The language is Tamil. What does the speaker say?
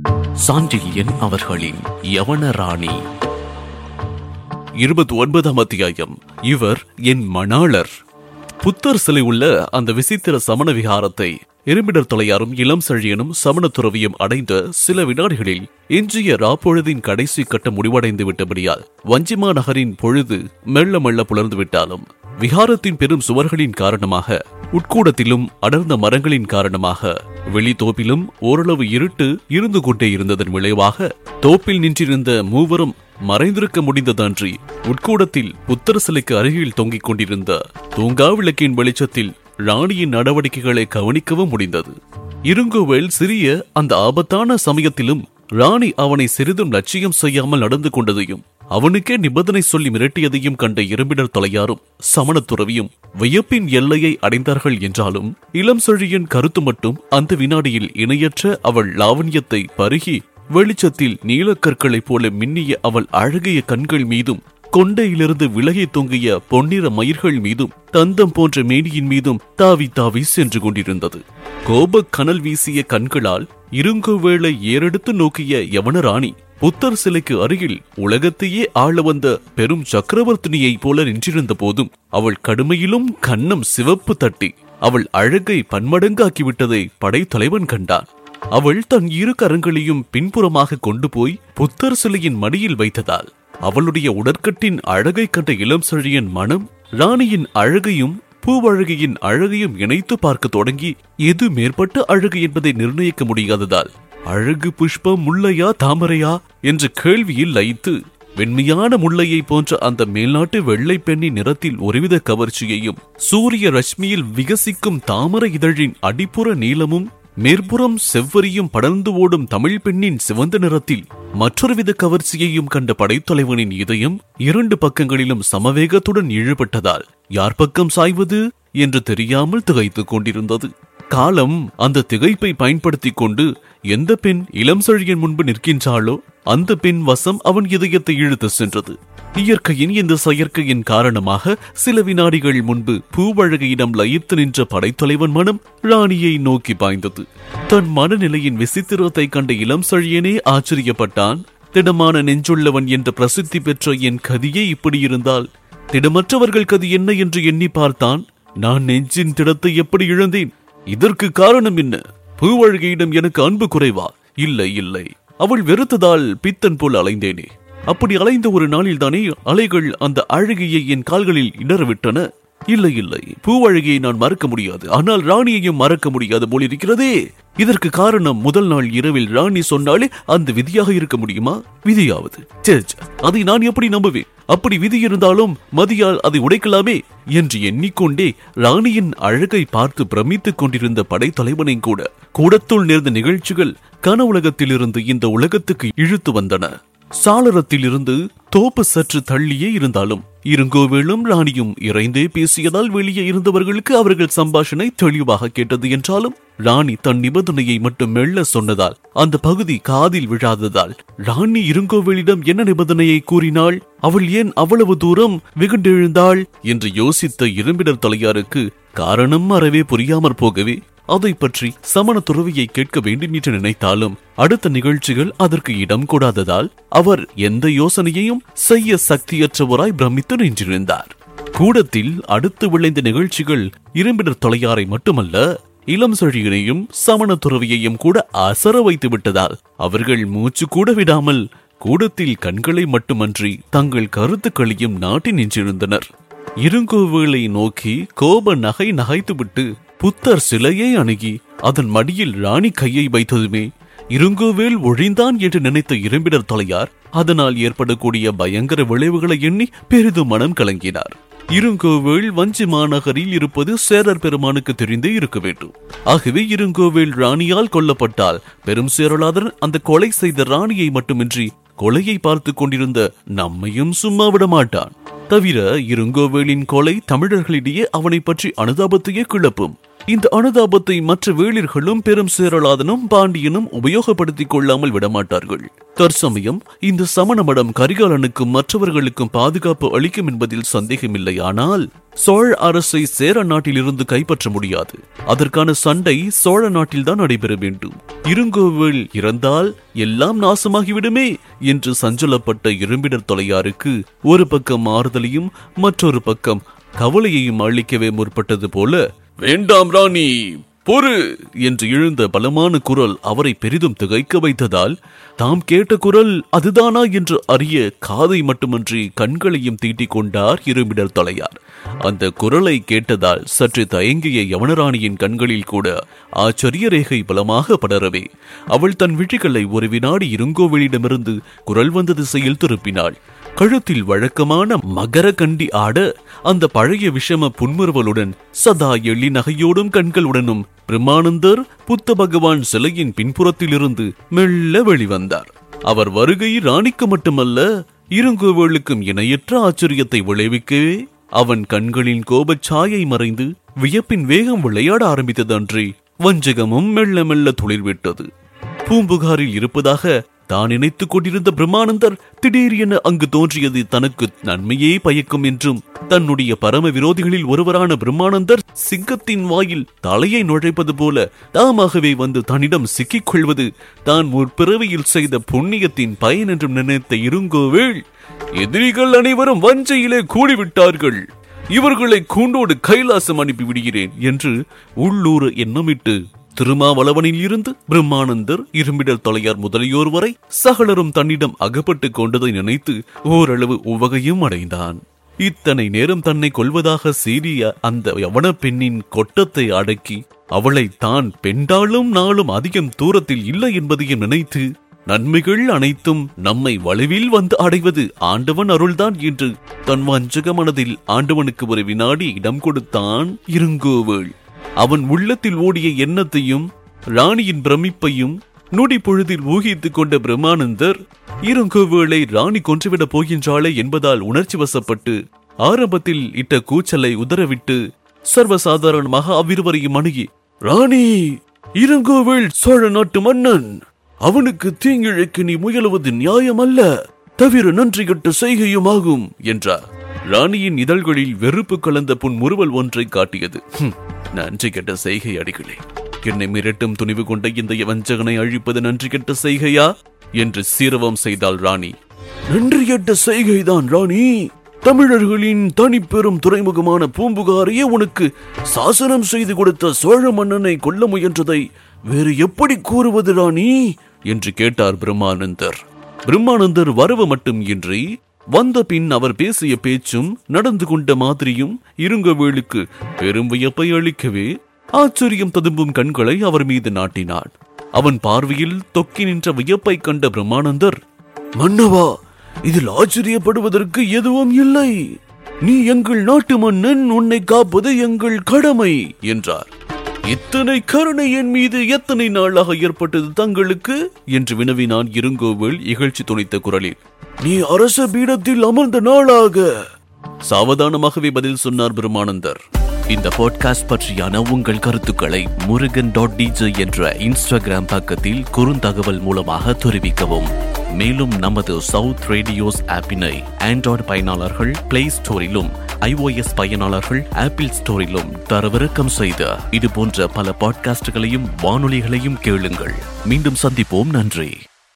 சாண்டில்யன் அவர்களின் யவன ராணி இருபத்தி ஒன்பதாம் அத்தியாயம் இவர் என் மணாளர் புத்தர் சிலை உள்ள அந்த விசித்திர சமண விகாரத்தை இரும்பிடர் தொலையாரும் இளம் செழியனும் சமண துறவியும் அடைந்த சில வினாடிகளில் எஞ்சிய ராப்பொழுதின் கடைசி கட்டம் முடிவடைந்து விட்டபடியால் வஞ்சிமா நகரின் பொழுது மெல்ல மெல்ல புலர்ந்து விட்டாலும் விகாரத்தின் பெரும் சுவர்களின் காரணமாக உட்கூடத்திலும் அடர்ந்த மரங்களின் காரணமாக வெளி தோப்பிலும் ஓரளவு இருட்டு இருந்து கொண்டே இருந்ததன் விளைவாக தோப்பில் நின்றிருந்த மூவரும் மறைந்திருக்க முடிந்ததன்றி உட்கூடத்தில் புத்தர் சிலைக்கு அருகில் தொங்கிக் கொண்டிருந்த தூங்கா விளக்கின் வெளிச்சத்தில் ராணியின் நடவடிக்கைகளை கவனிக்கவும் முடிந்தது இருங்கோவேல் சிறிய அந்த ஆபத்தான சமயத்திலும் ராணி அவனை சிறிதும் லட்சியம் செய்யாமல் நடந்து கொண்டதையும் அவனுக்கே நிபந்தனை சொல்லி மிரட்டியதையும் கண்ட இரும்பினர் தொலையாரும் சமணத் துறவியும் வியப்பின் எல்லையை அடைந்தார்கள் என்றாலும் இளம் செழியின் கருத்து மட்டும் அந்த வினாடியில் இணையற்ற அவள் லாவண்யத்தை பருகி வெளிச்சத்தில் நீலக்கற்களைப் போல மின்னிய அவள் அழகிய கண்கள் மீதும் கொண்டையிலிருந்து விலகி தொங்கிய பொன்னிற மயிர்கள் மீதும் தந்தம் போன்ற மேனியின் மீதும் தாவி தாவி சென்று கொண்டிருந்தது கோபக் கனல் வீசிய கண்களால் இருங்கோவேளை ஏறெடுத்து நோக்கிய யவனராணி புத்தர் சிலைக்கு அருகில் உலகத்தையே ஆள வந்த பெரும் சக்கரவர்த்தினியைப் போல நின்றிருந்த போதும் அவள் கடுமையிலும் கன்னம் சிவப்பு தட்டி அவள் அழகை பன்மடங்காக்கிவிட்டதை படைத்தலைவன் கண்டான் அவள் தன் இரு கரங்களையும் பின்புறமாக கொண்டு போய் புத்தர் சிலையின் மடியில் வைத்ததால் அவளுடைய உடற்கட்டின் அழகை கண்ட இளம் செழியன் மனம் ராணியின் அழகையும் பூவழகியின் அழகையும் இணைத்து பார்க்க தொடங்கி எது மேற்பட்ட அழகு என்பதை நிர்ணயிக்க முடியாததால் அழகு புஷ்பம் முல்லையா தாமரையா என்ற கேள்வியில் லயித்து வெண்மையான முல்லையை போன்ற அந்த மேல்நாட்டு வெள்ளை பெண்ணின் நிறத்தில் ஒருவித கவர்ச்சியையும் சூரிய ரஷ்மியில் விகசிக்கும் தாமரை இதழின் அடிப்புற நீளமும் மேற்புறம் செவ்வரியும் படர்ந்து ஓடும் தமிழ் பெண்ணின் சிவந்த நிறத்தில் மற்றொருவித கவர்ச்சியையும் கண்ட படைத்தலைவனின் இதயம் இரண்டு பக்கங்களிலும் சமவேகத்துடன் இழுபட்டதால் யார் பக்கம் சாய்வது என்று தெரியாமல் திகைத்துக் கொண்டிருந்தது காலம் அந்த திகைப்பை பயன்படுத்திக் கொண்டு எந்த பெண் இளம் செழியன் முன்பு நிற்கின்றாளோ அந்த பெண் வசம் அவன் இதயத்தை இழுத்து சென்றது இயற்கையின் இந்த செயற்கையின் காரணமாக சில வினாடிகள் முன்பு பூவழகையிடம் லயித்து நின்ற படைத்தலைவன் மனம் ராணியை நோக்கி பாய்ந்தது தன் மனநிலையின் விசித்திரத்தை கண்ட இளம் செழியனே ஆச்சரியப்பட்டான் திடமான நெஞ்சுள்ளவன் என்ற பிரசித்தி பெற்ற என் கதியே இப்படி இருந்தால் திடமற்றவர்கள் கதி என்ன என்று எண்ணி பார்த்தான் நான் நெஞ்சின் திடத்தை எப்படி இழந்தேன் இதற்கு காரணம் என்ன பூவழகையிடம் எனக்கு அன்பு குறைவா இல்லை இல்லை அவள் வெறுத்ததால் பித்தன் போல் அலைந்தேனே அப்படி அலைந்த ஒரு நாளில் தானே அலைகள் அந்த அழகியை என் கால்களில் இடறவிட்டன இல்லை இல்லை பூவழகியை நான் மறக்க முடியாது ஆனால் ராணியையும் மறக்க முடியாது போல் இருக்கிறதே இதற்கு காரணம் முதல் நாள் இரவில் ராணி சொன்னாலே அந்த விதியாக இருக்க முடியுமா விதியாவது ச்சே, ச்சே, அதை நான் எப்படி நம்புவேன் அப்படி விதி இருந்தாலும் மதியால் அதை உடைக்கலாமே என்று எண்ணிக்கொண்டே ராணியின் அழகை பார்த்து பிரமித்துக் கொண்டிருந்த படைத்தலைவனையும் கூட கூடத்துள் நேர்ந்த நிகழ்ச்சிகள் கனவுலகத்திலிருந்து இந்த உலகத்துக்கு இழுத்து வந்தன சாளரத்தில் இருந்து தோப்பு சற்று தள்ளியே இருந்தாலும் இருங்கோவேளும் ராணியும் இறைந்தே பேசியதால் வெளியே இருந்தவர்களுக்கு அவர்கள் சம்பாஷணை தெளிவாக கேட்டது என்றாலும் ராணி தன் நிபந்தனையை மட்டும் மெல்ல சொன்னதால் அந்த பகுதி காதில் விழாததால் ராணி இருங்கோவேலிடம் என்ன நிபந்தனையை கூறினாள் அவள் ஏன் அவ்வளவு தூரம் வெகுண்டெழுந்தாள் என்று யோசித்த இரும்பிடர் தலையாருக்கு காரணம் அறவே புரியாமற் போகவே அதை பற்றி சமண துறவியை கேட்க வேண்டும் என்று நினைத்தாலும் அடுத்த நிகழ்ச்சிகள் அதற்கு இடம் கொடாததால் அவர் எந்த யோசனையையும் செய்ய சக்தியற்றவராய் பிரமித்து நின்றிருந்தார் கூடத்தில் அடுத்து விளைந்த நிகழ்ச்சிகள் இரும்பிடர் தொலையாரை மட்டுமல்ல இளம் செழியனையும் சமண துறவியையும் கூட அசர வைத்து விட்டதால் அவர்கள் மூச்சு கூட விடாமல் கூடத்தில் கண்களை மட்டுமன்றி தங்கள் கருத்துக்களையும் நாட்டி நின்றிருந்தனர் இருங்கோவேளை நோக்கி கோப நகை நகைத்துவிட்டு புத்தர் சிலையை அணுகி அதன் மடியில் ராணி கையை வைத்ததுமே இருங்கோவேல் ஒழிந்தான் என்று நினைத்த இரும்பிடர் தொலையார் அதனால் ஏற்படக்கூடிய பயங்கர விளைவுகளை எண்ணி பெரிதும் மனம் கலங்கினார் இருங்கோவேல் வஞ்சி மாநகரில் இருப்பது சேரர் பெருமானுக்கு தெரிந்தே இருக்க வேண்டும் ஆகவே இருங்கோவேல் ராணியால் கொல்லப்பட்டால் பெரும் சேரலாதன் அந்த கொலை செய்த ராணியை மட்டுமின்றி கொலையை பார்த்து கொண்டிருந்த நம்மையும் சும்மா விட மாட்டான் தவிர இருங்கோவேலின் கொலை தமிழர்களிடையே அவனை பற்றி அனுதாபத்தையே கிளப்பும் இந்த அனுதாபத்தை மற்ற வேளிர்களும் பெரும் சேரலாதனும் பாண்டியனும் உபயோகப்படுத்திக் கொள்ளாமல் விடமாட்டார்கள் தற்சமயம் இந்த சமண மடம் கரிகாலனுக்கும் மற்றவர்களுக்கும் பாதுகாப்பு அளிக்கும் என்பதில் சந்தேகமில்லை ஆனால் சோழ அரசை சேர நாட்டிலிருந்து கைப்பற்ற முடியாது அதற்கான சண்டை சோழ நாட்டில்தான் நடைபெற வேண்டும் இருங்கோவில் இறந்தால் எல்லாம் நாசமாகிவிடுமே என்று சஞ்சலப்பட்ட இரும்பிடர் தொலையாருக்கு ஒரு பக்கம் ஆறுதலையும் மற்றொரு பக்கம் கவலையையும் அளிக்கவே முற்பட்டது போல வேண்டாம் ராணி பொறு என்று எழுந்த பலமான குரல் அவரை பெரிதும் திகைக்க வைத்ததால் தாம் கேட்ட குரல் அதுதானா என்று அறிய காதை மட்டுமன்றி கண்களையும் தீட்டிக் கொண்டார் இருமிடர் தொலையார் அந்த குரலை கேட்டதால் சற்று தயங்கிய யவனராணியின் கண்களில் கூட ஆச்சரிய ரேகை பலமாக படரவே அவள் தன் விழிகளை ஒரு வினாடி இருங்கோவெளியிடமிருந்து குரல் வந்த திசையில் திருப்பினாள் கழுத்தில் வழக்கமான மகர கண்டி ஆட அந்த பழைய விஷம புன்முறுவலுடன் சதா எள்ளி நகையோடும் கண்களுடனும் பிரம்மானந்தர் புத்த பகவான் சிலையின் பின்புறத்திலிருந்து மெல்ல வெளிவந்தார் அவர் வருகை ராணிக்கு மட்டுமல்ல இருங்கோவேளுக்கும் இணையற்ற ஆச்சரியத்தை விளைவிக்கவே அவன் கண்களின் கோபச் சாயை மறைந்து வியப்பின் வேகம் விளையாட ஆரம்பித்தது அன்றி வஞ்சகமும் மெல்ல மெல்ல துளிர்விட்டது பூம்புகாரில் இருப்பதாக தான் நினைத்துக் கொண்டிருந்த பிரம்மானந்தர் திடீரென அங்கு தோன்றியது தனக்கு நன்மையே பயக்கும் என்றும் தன்னுடைய பரம விரோதிகளில் ஒருவரான பிரம்மானந்தர் சிங்கத்தின் வாயில் தலையை நுழைப்பது போல தாமாகவே வந்து தன்னிடம் சிக்கிக் கொள்வது தான் முற்பிறவியில் செய்த புண்ணியத்தின் பயன் என்றும் நினைத்த இருங்கோவேள் எதிரிகள் அனைவரும் வஞ்சையிலே கூடிவிட்டார்கள் இவர்களை கூண்டோடு கைலாசம் அனுப்பி விடுகிறேன் என்று உள்ளூர எண்ணமிட்டு திருமாவளவனில் இருந்து பிரம்மானந்தர் இரும்பிடல் தொலையார் முதலியோர் வரை சகலரும் தன்னிடம் அகப்பட்டுக் கொண்டதை நினைத்து ஓரளவு உவகையும் அடைந்தான் இத்தனை நேரம் தன்னை கொல்வதாக சீறிய அந்த யவன பெண்ணின் கொட்டத்தை அடக்கி அவளை தான் பெண்டாலும் நாளும் அதிகம் தூரத்தில் இல்லை என்பதையும் நினைத்து நன்மைகள் அனைத்தும் நம்மை வலுவில் வந்து அடைவது ஆண்டவன் அருள்தான் என்று தன் வஞ்சக மனதில் ஆண்டவனுக்கு ஒரு வினாடி இடம் கொடுத்தான் இருங்கோவேள் அவன் உள்ளத்தில் ஓடிய எண்ணத்தையும் ராணியின் பிரமிப்பையும் நொடி பொழுதில் ஊகித்துக் கொண்ட பிரம்மானந்தர் இருங்கோவேளை ராணி கொன்றுவிடப் போகின்றாளே என்பதால் உணர்ச்சி வசப்பட்டு ஆரம்பத்தில் இட்ட கூச்சலை உதறவிட்டு சர்வசாதாரணமாக அவ்விருவரையும் அணுகி ராணி இருங்கோவேள் சோழ நாட்டு மன்னன் அவனுக்கு தீங்கிழைக்க நீ முயலுவது நியாயமல்ல தவிர நன்றி கட்ட செய்கையுமாகும் என்றார் ராணியின் இதழ்களில் வெறுப்பு கலந்த புன்முறுவல் ஒன்றை காட்டியது "ஹும், நன்றி கெட்ட செய்கை அடிகளே என்னை மிரட்டும் துணிவு கொண்ட இந்த வஞ்சகனை அழிப்பது நன்றி கெட்ட செய்கையா என்று சீரவம் செய்தாள் ராணி நன்றி கெட்ட செய்கைதான் ராணி தமிழர்களின் தனிப்பெரும் துறைமுகமான பூம்புகாரையே உனக்கு சாசனம் செய்து கொடுத்த சோழ மன்னனை கொல்ல முயன்றதை வேறு எப்படி கூறுவது ராணி என்று கேட்டார் பிரம்மானந்தர் பிரம்மானந்தர் வரவு மட்டும் இன்றி வந்த பின் அவர் பேசிய பேச்சும் நடந்து கொண்ட மாதிரியும் இருங்கவேளுக்கு பெரும் வியப்பை அளிக்கவே ஆச்சரியம் ததும்பும் கண்களை அவர் மீது நாட்டினான் அவன் பார்வையில் தொக்கி நின்ற வியப்பை கண்ட பிரம்மானந்தர் மன்னவா இதில் ஆச்சரியப்படுவதற்கு எதுவும் இல்லை நீ எங்கள் நாட்டு மன்னன் உன்னை காப்பது எங்கள் கடமை என்றார் இத்தனை கருணை என் மீது எத்தனை நாளாக ஏற்பட்டது தங்களுக்கு என்று வினவினான் இருங்கோவில் இகழ்ச்சி துணித்த குரலில் நீ அரச பீடத்தில் அமர்ந்த நாளாக சாவதானமாகவே பதில் சொன்னார் பிரம்மானந்தர் இந்த பாட்காஸ்ட் பற்றியான உங்கள் கருத்துக்களை முருகன் டாட் டிஜே என்ற இன்ஸ்டாகிராம் பக்கத்தில் குறுந்தகவல் மூலமாக தெரிவிக்கவும் மேலும் நமது சவுத் ரேடியோஸ் ஆப்பினை ஆண்ட்ராய்டு பயனாளர்கள் பிளே ஸ்டோரிலும் iOS பயனாளர்கள் ஆப்பிள் ஸ்டோரிலும் தரவிறக்கம் செய்த இது போன்ற பல பாட்காஸ்டுகளையும் வானொலிகளையும் கேளுங்கள் மீண்டும் சந்திப்போம் நன்றி